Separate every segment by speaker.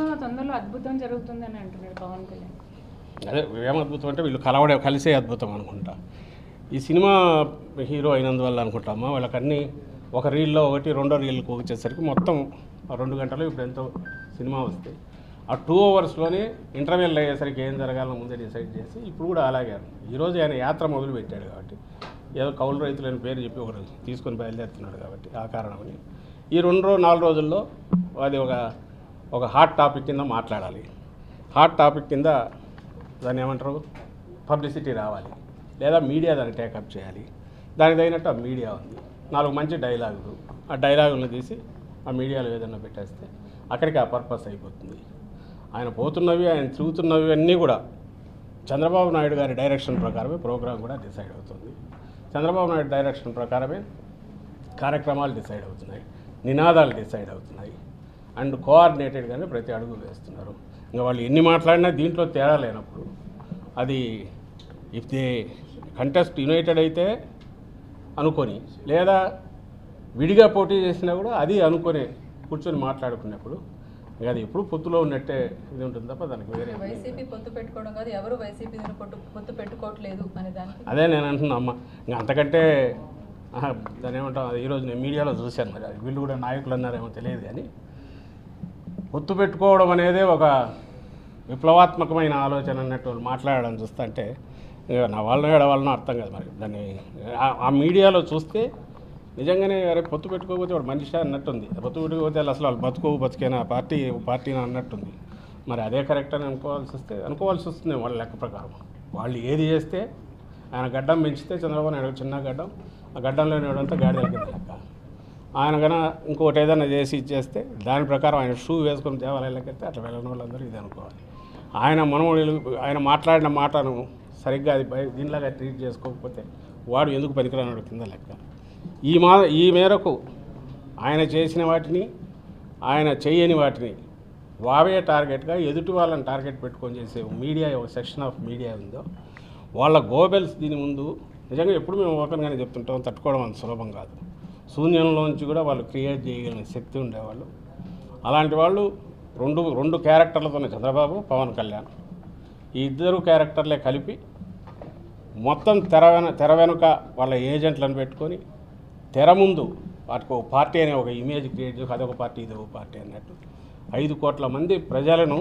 Speaker 1: తొందరలో అద్భుతం జరుగుతుందని అంటున్నాడు పవన్ కళ్యాణ్
Speaker 2: అదే ఏం అద్భుతం అంటే వీళ్ళు కలవడే కలిసే అద్భుతం అనుకుంటా ఈ సినిమా హీరో అయినందువల్ల అనుకుంటామా వాళ్ళకన్నీ ఒక రీల్లో ఒకటి రెండో రీల్కి వచ్చేసరికి మొత్తం ఆ రెండు గంటలు ఇప్పుడు ఎంతో సినిమా వస్తాయి ఆ టూ అవర్స్లోనే ఇంటర్వెల్ అయ్యేసరికి ఏం జరగాలని ముందే డిసైడ్ చేసి ఇప్పుడు కూడా అలాగే ఈరోజు ఆయన యాత్ర మొదలు పెట్టాడు కాబట్టి ఏదో కౌలు రైతులని పేరు చెప్పి ఒకరు తీసుకొని బయలుదేరుతున్నాడు కాబట్టి ఆ కారణమని ఈ రెండు రోజు నాలుగు రోజుల్లో అది ఒక ఒక హాట్ టాపిక్ కింద మాట్లాడాలి హాట్ టాపిక్ కింద దాన్ని ఏమంటారు పబ్లిసిటీ రావాలి లేదా మీడియా దాన్ని టేకప్ చేయాలి దానికి తగినట్టు ఆ మీడియా ఉంది నాలుగు మంచి డైలాగులు ఆ డైలాగులను తీసి ఆ మీడియాలో ఏదైనా పెట్టేస్తే అక్కడికి ఆ పర్పస్ అయిపోతుంది ఆయన పోతున్నవి ఆయన తిరుగుతున్నవి అన్నీ కూడా చంద్రబాబు నాయుడు గారి డైరెక్షన్ ప్రకారమే ప్రోగ్రాం కూడా డిసైడ్ అవుతుంది చంద్రబాబు నాయుడు డైరెక్షన్ ప్రకారమే కార్యక్రమాలు డిసైడ్ అవుతున్నాయి నినాదాలు డిసైడ్ అవుతున్నాయి అండ్ కోఆర్డినేటెడ్గానే ప్రతి అడుగు వేస్తున్నారు ఇంకా వాళ్ళు ఎన్ని మాట్లాడినా దీంట్లో తేడా లేనప్పుడు అది ఇఫ్ దే కంటెస్ట్ యునైటెడ్ అయితే అనుకొని లేదా విడిగా పోటీ చేసినా కూడా అది అనుకొని కూర్చొని మాట్లాడుకున్నప్పుడు ఇక అది ఎప్పుడు పొత్తులో ఉన్నట్టే ఇది ఉంటుంది తప్ప దానికి వేరే ఏం లేదు.
Speaker 3: వైసీపీ పొత్తు పెట్టుకోవడం కాదు ఎవరు వైసీపీ పొత్తు పొత్తు పెట్టుకోవట్లేదు అనే దానికి
Speaker 2: అదే నేను అంటున్నా అమ్మ ఇంకా అంతకంటే ఆహా, దాన్ని ఏమంటాం అది ఈరోజు నేను మీడియాలో చూశాను మరి అది వీళ్ళు కూడా నాయకులు అన్నారేమో తెలియదు కానీ పొత్తు పెట్టుకోవడం అనేదే ఒక విప్లవాత్మకమైన ఆలోచన అన్నట్టు వాళ్ళు మాట్లాడడం చూస్తుంటే ఇక నా వాళ్ళని ఏడ వాళ్ళని అర్థం కాదు మరి దాన్ని ఆ- ఆ మీడియాలో చూస్తే నిజంగానే అరే పొత్తు పెట్టుకోకపోతే వాడు మనిషి అన్నట్టుంది పొత్తు పెట్టుకోకపోతే వాళ్ళు అసలు వాళ్ళు బతుకో బతికేనా పార్టీ పార్టీనా అన్నట్టుంది మరి అదే కరెక్ట్ అని అనుకోవాల్సి వస్తే అనుకోవాల్సి వస్తుంది వాళ్ళ లెక్క ప్రకారం వాళ్ళు ఏది చేస్తే ఆయన గడ్డం పెంచితే చంద్రబాబు నాయుడు చిన్న గడ్డం ఆ గడ్డంలో నేడంతా గాడిదల కింద లెక్క ఆయన కన్నా ఇంకోటి ఏదైనా చేసి ఇచ్చేస్తే దాని ప్రకారం ఆయన షూ వేసుకొని దేవాలయాలకు వెళ్తే అట్లా వెళ్ళిన వాళ్ళందరూ ఇది అనుకోవాలి ఆయన మనవడు ఆయన మాట్లాడిన మాటను సరిగ్గా అది బయ దీనిలాగా ట్రీట్ చేసుకోకపోతే వాడు ఎందుకు పనికిరానాడు కింద లెక్క ఈ మా ఈ మేరకు ఆయన చేసిన వాటిని ఆయన చేయని వాటిని వావే టార్గెట్గా ఎదుటి వాళ్ళని టార్గెట్ పెట్టుకొని చేసే మీడియా ఒక సెక్షన్ ఆఫ్ మీడియా ఉందో వాళ్ళ గోబెల్స్ దీని ముందు నిజంగా ఎప్పుడు మేము ఓపెన్గానే చెప్తుంటాం తట్టుకోవడం అంత సులభం కాదు శూన్యంలోంచి కూడా వాళ్ళు క్రియేట్ చేయగలిగిన శక్తి ఉండేవాళ్ళు అలాంటి వాళ్ళు రెండు రెండు క్యారెక్టర్లతోనే చంద్రబాబు పవన్ కళ్యాణ్ ఈ ఇద్దరు క్యారెక్టర్లే కలిపి మొత్తం తెర వెన తెర వెనుక వాళ్ళ ఏజెంట్లను పెట్టుకొని తెర ముందు వాటికి ఒక పార్టీ అనే ఒక ఇమేజ్ క్రియేట్ చేసి అదొక పార్టీ ఇది ఒక పార్టీ అన్నట్టు ఐదు కోట్ల మంది ప్రజలను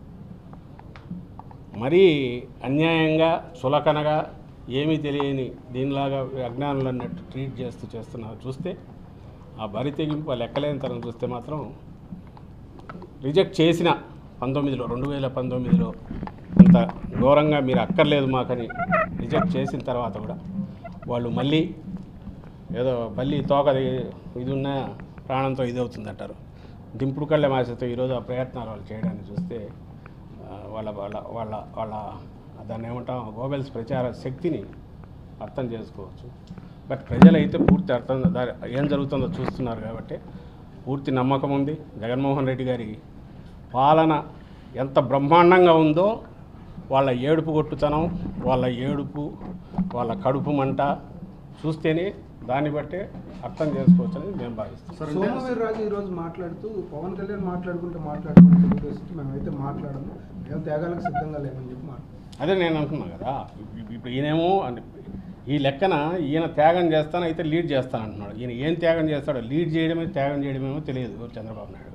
Speaker 2: మరీ అన్యాయంగా చులకనగా ఏమీ తెలియని దీనిలాగా అజ్ఞానులు అన్నట్టు ట్రీట్ చేస్తూ చేస్తున్నారు చూస్తే ఆ బరి తెగింపు ఆ లెక్కలేనితనం చూస్తే మాత్రం రిజెక్ట్ చేసిన పంతొమ్మిదిలో రెండు వేల పంతొమ్మిదిలో అంత ఘోరంగా మీరు అక్కర్లేదు మాకని రిజెక్ట్ చేసిన తర్వాత కూడా వాళ్ళు మళ్ళీ ఏదో మళ్ళీ తోకది ఇది ఉన్న ప్రాణంతో ఇది అవుతుందంటారు దింపుడు కళ్ళ మాసతో ఈరోజు ఆ ప్రయత్నాలు వాళ్ళు చేయడానికి చూస్తే ఆ, వాళ్ళ వాళ్ళ వాళ్ళ వాళ్ళ దాన్ని ఏమంటాం గోబెల్స్ ప్రచార శక్తిని అర్థం చేసుకోవచ్చు బట్ ప్రజలైతే పూర్తి అర్థం దా- ఏం జరుగుతుందో చూస్తున్నారు కాబట్టి పూర్తి నమ్మకం ఉంది జగన్మోహన్ రెడ్డి గారి పాలన ఎంత బ్రహ్మాండంగా ఉందో వాళ్ళ ఏడుపు కొట్టుతనం వాళ్ళ ఏడుపు వాళ్ళ కడుపు మంట చూస్తేనే దాన్ని బట్టే అర్థం చేసుకోవచ్చు అనేది మేము భావిస్తాం
Speaker 4: సోమవీర్ రాజు ఈ రోజు మాట్లాడుతూ పవన్ కళ్యాణ్ మాట్లాడుకుంటే మాట్లాడుకుంటే తెలుగుదేశం మేమైతే మాట్లాడము మేము త్యాగాలకు సిద్ధంగా లేమని చెప్పి మాట్లాడు
Speaker 2: అదే నేను అంటున్నా కదా ఇప్- ఇప్పుడు ఈయనేమో అంటే ఈ లెక్కన ఈయన త్యాగం చేస్తాను అయితే లీడ్ చేస్తాను అంటున్నాడు ఈయన ఏం త్యాగం చేస్తాడో లీడ్ చేయడమే త్యాగం చేయడమేమో తెలియదు చంద్రబాబు నాయుడు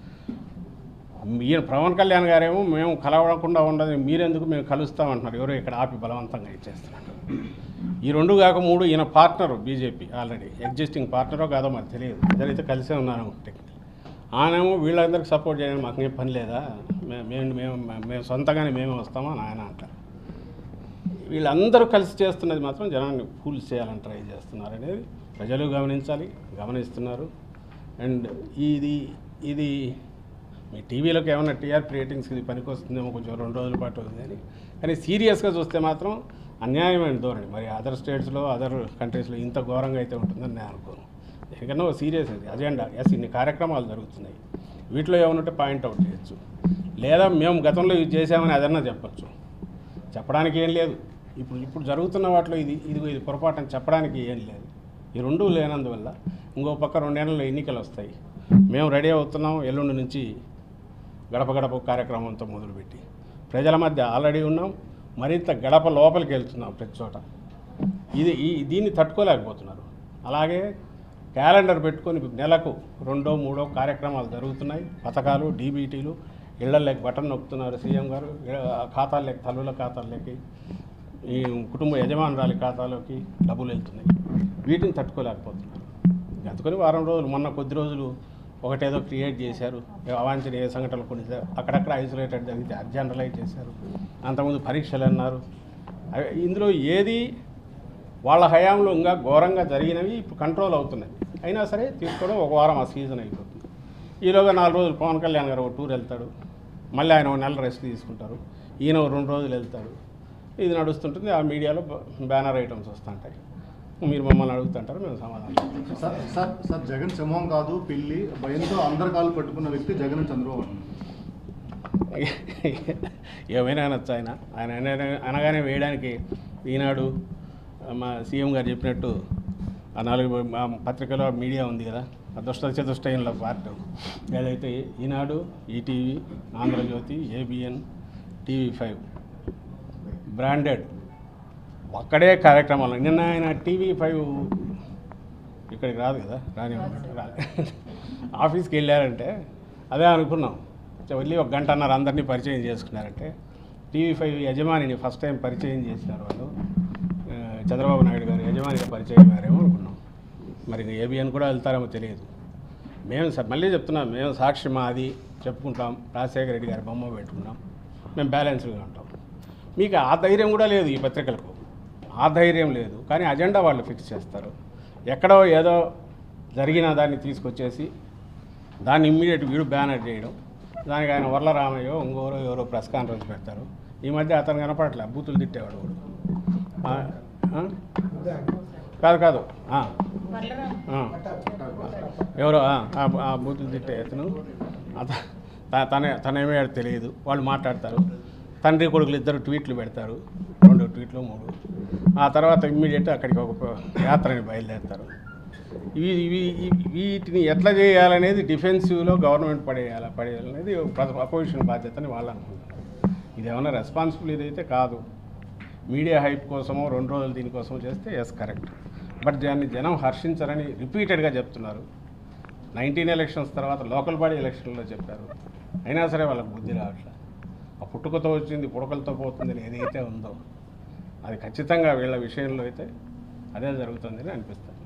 Speaker 2: ఈయన పవన్ కళ్యాణ్ గారేమో మేము కలవకుండా ఉండదు మీరెందుకు మేము కలుస్తాం అంటున్నారు ఎవరో ఇక్కడ ఆపి బలవంతంగా ఇచ్చేస్తున్నారు ఈ రెండు కాక మూడు ఈయన పార్ట్నర్ బీజేపీ ఆల్రెడీ ఎగ్జిస్టింగ్ పార్ట్నరో కాదో మాకు తెలియదు ఇద్దరైతే కలిసే ఉన్నాను టెక్నికల్ ఆయనేమో వీళ్ళందరికీ సపోర్ట్ చేయడం మాకు ఏం పని లేదా మే- మేము మేము మేము సొంతంగానే మేమే వస్తామా అని ఆయన అంటారు వీళ్ళందరూ కలిసి చేస్తున్నది మాత్రం జనాన్ని ఫూల్ చేయాలని ట్రై చేస్తున్నారు అనేది ప్రజలు గమనించాలి గమనిస్తున్నారు అండ్ ఇది ఇది మీ టీవీలోకి ఏమైనా టీఆర్పీ రేటింగ్స్కి ఇది పనికొస్తుందేమో కొంచెం రెండు రోజుల పాటు ఉంది కానీ కానీ సీరియస్గా చూస్తే మాత్రం అన్యాయమైన ధోరణి మరి అదర్ స్టేట్స్లో అదర్ కంట్రీస్లో ఇంత ఘోరంగా అయితే ఉంటుందని నేను అనుకోను ఎందుకన్నా సీరియస్ ఇది అజెండా ఎస్ ఇన్ని కార్యక్రమాలు జరుగుతున్నాయి వీటిలో ఏమైనా ఉంటే పాయింట్అవుట్ చేయొచ్చు లేదా మేము గతంలో ఇది చేసామని అదన్నా చెప్పచ్చు చెప్పడానికి ఏం లేదు ఇప్పుడు ఇప్పుడు జరుగుతున్న వాటిలో ఇది ఇది ఇది పొరపాటు అని చెప్పడానికి ఏం లేదు ఈ రెండు లేనందువల్ల ఇంకో పక్క రెండేళ్లలో ఎన్నికలు వస్తాయి మేము రెడీ అవుతున్నాం ఎల్లుండి నుంచి గడప గడప కార్యక్రమంతో మొదలుపెట్టి ప్రజల మధ్య ఆల్రెడీ ఉన్నాం మరింత గడప లోపలికి వెళ్తున్నాం ప్రతి చోట ఇది ఈ దీన్ని తట్టుకోలేకపోతున్నారు అలాగే క్యాలెండర్ పెట్టుకొని నెలకు రెండో మూడో కార్యక్రమాలు జరుగుతున్నాయి పథకాలు డీబీటీలు ఇళ్లలోకి బటన్ నొక్కుతున్నారు సీఎం గారు ఇళ్ళ- ఖాతాల్లోకి తల్లుల ఖాతాల్లోకి ఈ కుటుంబ యజమానురాలి ఖాతాలోకి డబ్బులు వెళ్తున్నాయి వీటిని తట్టుకోలేకపోతున్నారు అందుకని వారం రోజులు మొన్న కొద్ది రోజులు ఒకటేదో క్రియేట్ చేశారు అవాంఛనీయ సంఘటనలు కొన్ని జ- అక్కడక్కడ ఐసోలేటెడ్ జరిగితే జనరలైజ్ చేశారు అంతకుముందు పరీక్షలు అన్నారు అవి- ఇందులో ఏది వాళ్ళ హయాంలో ఇంకా ఘోరంగా జరిగినవి ఇప్పుడు కంట్రోల్ అవుతున్నాయి అయినా సరే తీసుకోవడం ఒక వారం ఆ సీజన్ అయిపోతుంది ఈలోగా నాలుగు రోజులు పవన్ కళ్యాణ్ గారు ఒక టూర్ వెళ్తాడు మళ్ళీ ఆయన ఒక నెల రెస్ట్ తీసుకుంటారు ఈయన ఒక రెండు రోజులు వెళ్తాడు ఇది నడుస్తుంటుంది ఆ మీడియాలో బ- బ్యానర్ ఐటమ్స్ వస్తుంటాయి మీరు మమ్మల్ని అడుగుతుంటారు మేము సమాధానం చెప్తాం.
Speaker 5: సార్ సార్ సార్ జగన్ సింహం కాదు పిల్లి భయంతో అందరి కాళ్ళు పట్టుకున్న వ్యక్తి జగన్ చంద్రబాబు
Speaker 2: ఏమైనా అనొచ్చు ఆయన ఆయన అన- అనగానే వేయడానికి ఈనాడు మా సీఎం గారు చెప్పినట్టు ఆ నాలుగు మా పత్రికలో మీడియా ఉంది కదా ఆ దుష్ట చతుష్టయంలో పార్ట్ ఏదైతే Eenadu ETV Andhrajyothi ABN TV five branded ఒక్కడే కార్యక్రమాలు నిన్న ఆయన టీవీ ఫైవ్ ఇక్కడికి రాదు కదా రాని రాదు ఆఫీస్కి వెళ్ళారంటే అదే అనుకున్నాం చ- వెళ్ళి ఒక గంటన్నర అందరినీ పరిచయం చేసుకున్నారంటే టీవీ ఫైవ్ యజమానిని ఫస్ట్ టైం పరిచయం చేసినారు వాళ్ళు ఆ, చంద్రబాబు నాయుడు గారు యజమానిగా పరిచయం అయ్యారేమో అనుకున్నాం మరి ఏబిఎన్ కూడా వెళ్తారేమో తెలియదు మేము స- మళ్ళీ చెప్తున్నాం మేము సాక్షి మాది చెప్పుకుంటాం రాజశేఖర రెడ్డి గారి బొమ్మ పెట్టుకున్నాం మేము బ్యాలెన్స్డ్గా ఉంటాం మీకు ఆ ధైర్యం కూడా లేదు ఈ పత్రికలకు ఆ ధైర్యం లేదు కానీ అజెండా వాళ్ళు ఫిక్స్ చేస్తారు ఎక్కడో ఏదో జరిగిన దాన్ని తీసుకొచ్చేసి దాన్ని ఇమ్మీడియట్ వీడు బ్యానర్ చేయడం దానికి ఆయన వర్లరామయ్యో ఇంకోరో ఎవరో ప్రెస్ కాన్ఫరెన్స్ పెడతారు ఈ మధ్య అతను కనపడట్లే బూతులు తిట్టేవాడు వాడు ఆ, ఆ? కాదు కాదు ఆ, ఆ. ఎవరో ఆ, ఆ- ఆ బూతులు తిట్టే అతను అత త- తన తనేమే తెలియదు వాళ్ళు మాట్లాడతారు తండ్రి కొడుకులు ఇద్దరు ట్వీట్లు పెడతారు రెండు ట్వీట్లు మూడు ఆ తర్వాత ఇమ్మీడియట్ అక్కడికి ఒక ప- యాత్రని బయలుదేరుతారు ఇవి ఇవి ఇవి- వీటిని ఎట్లా చేయాలనేది డిఫెన్సివ్లో గవర్నమెంట్ పడేయాలి పడేయాలనేది అపోజిషన్ బాధ్యతని వాళ్ళు అనుకుంటారు ఇది ఏమైనా రెస్పాన్సిబుల్ ఇదైతే కాదు మీడియా హైప్ కోసమో రెండు రోజులు దీనికోసమో చేస్తే ఎస్ కరెక్ట్ బట్ దాన్ని జనం హర్షించరని రిపీటెడ్గా చెప్తున్నారు నైన్టీన్ ఎలక్షన్స్ తర్వాత లోకల్ బాడీ ఎలక్షన్లో చెప్పారు అయినా సరే వాళ్ళకి బుద్ధి రావట్లేదు ఆ పుట్టుకతో వచ్చింది పుడకలతో పోతుందని ఏదైతే ఉందో అది ఖచ్చితంగా వీళ్ళ విషయంలో అయితే అదే జరుగుతుందని అనిపిస్తుంది